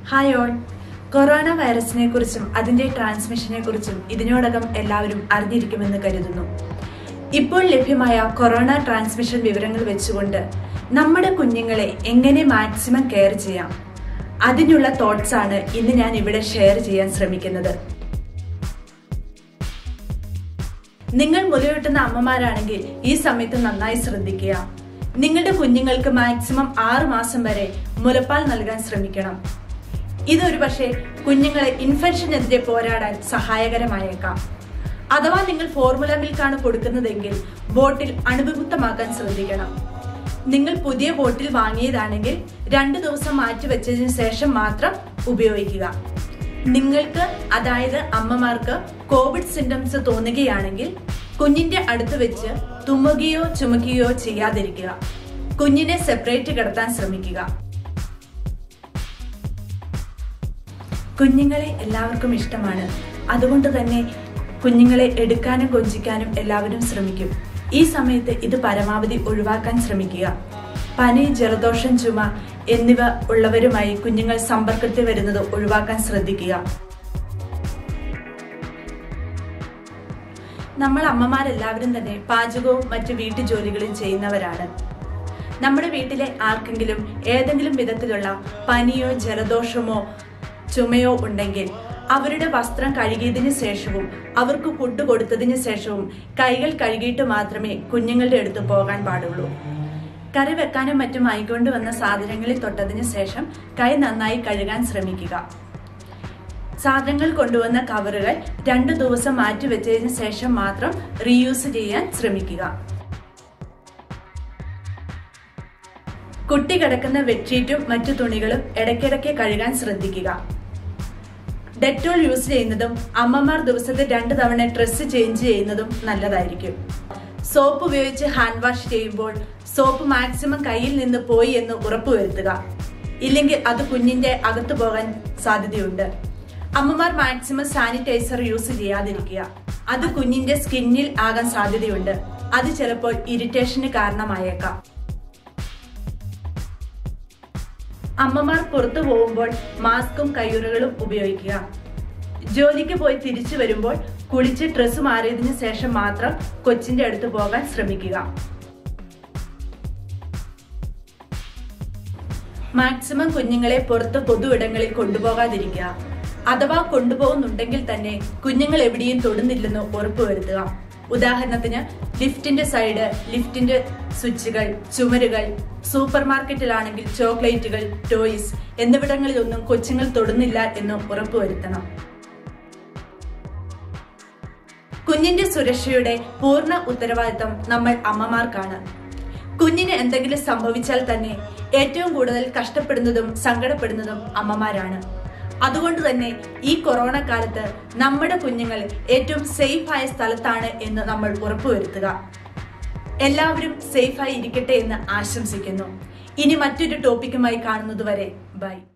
hi all corona വൈറസിനെ കുറിച്ചും അതിന്റെ ട്രാൻസ്മിഷനെ കുറിച്ചും ഇതിനോടകം എല്ലാവരും അറിഞ്ഞിരിക്കുമെന്ന് കരുതുന്നു ഇപ്പോൾ ലഭ്യമായ കൊറോണ ട്രാൻസ്മിഷൻ വിവരങ്ങൾ വെച്ചുകൊണ്ട് നമ്മുടെ കുഞ്ഞുങ്ങളെ എങ്ങനെ മാക്സിമം കെയർ ചെയ്യാം അതിനുള്ള തോട്ട്സ് ആണ് ഇന്ന് ഞാൻ ഇവിടെ ഷെയർ ചെയ്യാൻ ശ്രമിക്കുന്നത് നിങ്ങൾ മുലയൂട്ടുന്ന അമ്മമാരാണെങ്കിൽ ഈ സമയത്ത് നന്നായി ശ്രദ്ധിക്കുക നിങ്ങളുടെ കുഞ്ഞുങ്ങൾക്ക് മാക്സിമം ആറു മാസം വരെ മുലപ്പാൽ നൽകാൻ ശ്രമിക്കണം ഇതൊരു പക്ഷേ കുഞ്ഞുങ്ങളെ ഇൻഫെക്ഷനെതിരെ പോരാടാൻ സഹായകരമായേക്കാം അഥവാ നിങ്ങൾ ഫോർമുല മിൽക്കാണ് കൊടുക്കുന്നതെങ്കിൽ ബോട്ടിൽ അണുവിമുക്തമാക്കാൻ ശ്രദ്ധിക്കണം നിങ്ങൾ പുതിയ ബോട്ടിൽ വാങ്ങിയതാണെങ്കിൽ രണ്ടു ദിവസം മാറ്റി വെച്ചതിന് ശേഷം മാത്രം ഉപയോഗിക്കുക നിങ്ങൾക്ക് അതായത് അമ്മമാർക്ക് കോവിഡ് സിംറ്റംസ് തോന്നുകയാണെങ്കിൽ കുഞ്ഞിന്റെ അടുത്ത് വെച്ച് തുമ്മുകയോ ചുമക്കുകയോ ചെയ്യാതിരിക്കുക കുഞ്ഞിനെ സെപ്പറേറ്റ് കിടത്താൻ ശ്രമിക്കുക കുഞ്ഞുങ്ങളെ എല്ലാവർക്കും ഇഷ്ടമാണ് അതുകൊണ്ട് തന്നെ കുഞ്ഞുങ്ങളെ എടുക്കാനും കൊഞ്ചിക്കാനും എല്ലാവരും ശ്രമിക്കും ഈ സമയത്ത് ഇത് പരമാവധി ഒഴിവാക്കാൻ ശ്രമിക്കുക പനി ജലദോഷം ചുമ എന്നിവ ഉള്ളവരുമായി കുഞ്ഞുങ്ങൾ സമ്പർക്കത്തിൽ വരുന്നത് ഒഴിവാക്കാൻ ശ്രദ്ധിക്കുക നമ്മൾ അമ്മമാരെല്ലാവരും തന്നെ പാചകവും മറ്റു വീട്ടു ജോലികളും ചെയ്യുന്നവരാണ് നമ്മുടെ വീട്ടിലെ ആർക്കെങ്കിലും ഏതെങ്കിലും വിധത്തിലുള്ള പനിയോ ജലദോഷമോ ചുമയോ ഉണ്ടെങ്കിൽ അവരുടെ വസ്ത്രം കഴുകിയതിനു ശേഷവും അവർക്ക് ഫുഡ് കൊടുത്തതിനു ശേഷവും കൈകൾ കഴുകിയിട്ട് മാത്രമേ കുഞ്ഞുങ്ങളുടെ അടുത്ത് പോകാൻ പാടുള്ളൂ കറി വെക്കാനും മറ്റും ആയിക്കൊണ്ട് വന്ന സാധനങ്ങളിൽ തൊട്ടതിന് ശേഷം കൈ നന്നായി കഴുകാൻ ശ്രമിക്കുക സാധനങ്ങൾ കൊണ്ടുവന്ന കവറുകൾ രണ്ടു ദിവസം മാറ്റി വെച്ചതിന് ശേഷം മാത്രം റീയൂസ് ചെയ്യാൻ ശ്രമിക്കുക കുട്ടി കിടക്കുന്ന ബെഡ്ഷീറ്റും മറ്റു തുണികളും ഇടയ്ക്കിടയ്ക്ക് കഴുകാൻ ശ്രദ്ധിക്കുക ഡെറ്റോൾ യൂസ് ചെയ്യുന്നതും അമ്മമാർ ദിവസത്തെ രണ്ട് തവണ ഡ്രസ്സ് ചേഞ്ച് ചെയ്യുന്നതും നല്ലതായിരിക്കും സോപ്പ് ഉപയോഗിച്ച് ഹാൻഡ് വാഷ് ചെയ്യുമ്പോൾ സോപ്പ് മാക്സിമം കയ്യിൽ നിന്ന് പോയി എന്ന് ഉറപ്പുവരുത്തുക ഇല്ലെങ്കിൽ അത് കുഞ്ഞിന്റെ അകത്തു പോകാൻ സാധ്യതയുണ്ട് അമ്മമാർ മാക്സിമം സാനിറ്റൈസർ യൂസ് ചെയ്യാതിരിക്കുക അത് കുഞ്ഞിന്റെ സ്കിന്നിൽ ആകാൻ സാധ്യതയുണ്ട് അത് ചിലപ്പോൾ ഇറിറ്റേഷന് കാരണമായേക്കാം അമ്മമാർ പുറത്തു പോകുമ്പോൾ മാസ്കും കയ്യുറകളും ഉപയോഗിക്കുക ജോലിക്ക് പോയി തിരിച്ചു വരുമ്പോൾ കുളിച്ച് ഡ്രസ്സ് മാറിയതിനു ശേഷം മാത്രം കൊച്ചിന്റെ അടുത്ത് പോകാൻ ശ്രമിക്കുക മാക്സിമം കുഞ്ഞുങ്ങളെ പുറത്ത് പൊതു ഇടങ്ങളിൽ കൊണ്ടുപോകാതിരിക്കുക അഥവാ കൊണ്ടുപോകുന്നുണ്ടെങ്കിൽ തന്നെ കുഞ്ഞുങ്ങൾ എവിടെയും തൊടുന്നില്ലെന്ന് ഉറപ്പുവരുത്തുക ഉദാഹരണത്തിന് ലിഫ്റ്റിന്റെ സൈഡ് ലിഫ്റ്റിന്റെ സ്വിച്ചുകൾ ചുമരുകൾ സൂപ്പർ മാർക്കറ്റിലാണെങ്കിൽ ചോക്ലേറ്റുകൾ ടോയ്സ് എന്നിവിടങ്ങളിലൊന്നും കൊച്ചുങ്ങൾ തൊടുന്നില്ല എന്ന് ഉറപ്പുവരുത്തണം കുഞ്ഞിന്റെ സുരക്ഷയുടെ പൂർണ്ണ ഉത്തരവാദിത്തം നമ്മൾ അമ്മമാർക്കാണ് കുഞ്ഞിന് എന്തെങ്കിലും സംഭവിച്ചാൽ തന്നെ ഏറ്റവും കൂടുതൽ കഷ്ടപ്പെടുന്നതും സങ്കടപ്പെടുന്നതും അമ്മമാരാണ് അതുകൊണ്ട് തന്നെ ഈ കൊറോണ കാലത്ത് നമ്മുടെ കുഞ്ഞുങ്ങൾ ഏറ്റവും സേഫ് ആയ സ്ഥലത്താണ് എന്ന് നമ്മൾ ഉറപ്പുവരുത്തുക എല്ലാവരും സേഫായി ഇരിക്കട്ടെ എന്ന് ആശംസിക്കുന്നു ഇനി മറ്റൊരു ടോപ്പിക്കുമായി കാണുന്നതുവരെ ബൈ